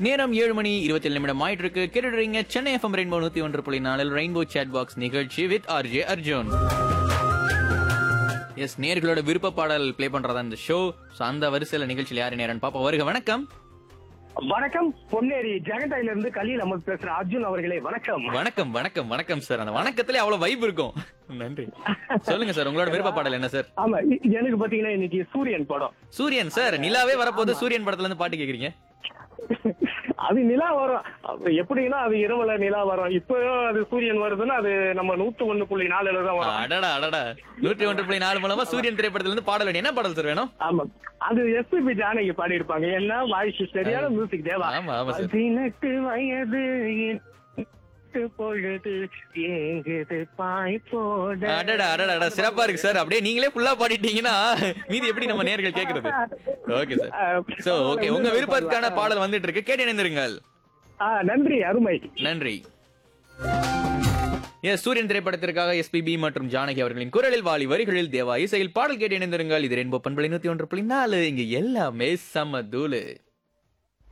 நேரம் ஏழு மணி இருபத்தி ஏழு நிமிடம் ஆயிட்டு இருக்கு கேட்டுடுறீங்க சென்னை எஃப்எம் ரெயின்போ நூத்தி ஒன்று புள்ளி நாலில் ரெயின்போ சேட் பாக்ஸ் நிகழ்ச்சி வித் ஆர்ஜே அர்ஜுன் எஸ் நேர்களோட விருப்ப பாடல் ப்ளே பண்றதா இந்த ஷோ ஸோ அந்த வரிசையில நிகழ்ச்சியில் யாரு நேரம்னு பாப்பா வருக வணக்கம் வணக்கம் பொன்னேரி ஜெகண்டாயில இருந்து கலீல் அமர் பேசுற அர்ஜுன் அவர்களே வணக்கம் வணக்கம் வணக்கம் வணக்கம் சார் அந்த வணக்கத்திலே அவ்வளவு வைப் இருக்கும் நன்றி சொல்லுங்க சார் உங்களோட விருப்ப பாடல் என்ன சார் ஆமா இ- எனக்கு பாத்தீங்கன்னா இன்னைக்கு சூரியன் படம் சூரியன் சார் நிலாவே வரப்போது சூரியன் படத்துல இருந்து பாட்டு கேக்குறீங்க அது நிலா வரும் அப்ப எப்படின்னா அது இரவுல நிலா வரும் இப்போ அது சூரியன் வருதுன்னா அது நம்ம நூத்து ஒண்ணு புள்ளி நாலுல தான் வரும் அடடா அடடா நூற்றி ஒன்று புள்ளி நாலு மூலமா சூரியன் திரைப்படத்துல இருந்து பாடல் வேணும். என்ன பாடல் சார் வேணும் ஆமா அது எஸ்பிபி ஜானகி பாடி இருப்பாங்க என்ன வாய்ஸ் சரியான மியூசிக் தேவா ஆமா, ஆமா சார். பதினெட்டு வயது எட்டு பொழுது ஏங்குது பாய் போட அடடா அடடா அடடா, சிறப்பா இருக்கு சார் அப்படியே நீங்களே ஃபுல்லா பாடிட்டீங்கன்னா மீதி எப்படி நம்ம நேர்கள் கேக்குறது ஓகே சார் சோ ஓகே உங்க விருப்பத்துக்கான பாடல் வந்துட்டு இருக்கு கேட்டு இணைந்திருங்கள் ஆ, நன்றி அருமை நன்றி எஸ் சூரியன் திரைப்படத்திற்காக எஸ்பிபி மற்றும் ஜானகி அவர்களின் குரலில் வாலி வரிகளில் தேவா இசையில் பாடல் கேட்டு இணைந்திருங்கள் இது ரென்போ பண்பலை நூத்தி ஒன்று புள்ளி நாலு இங்க எல்லாமே சம தூளு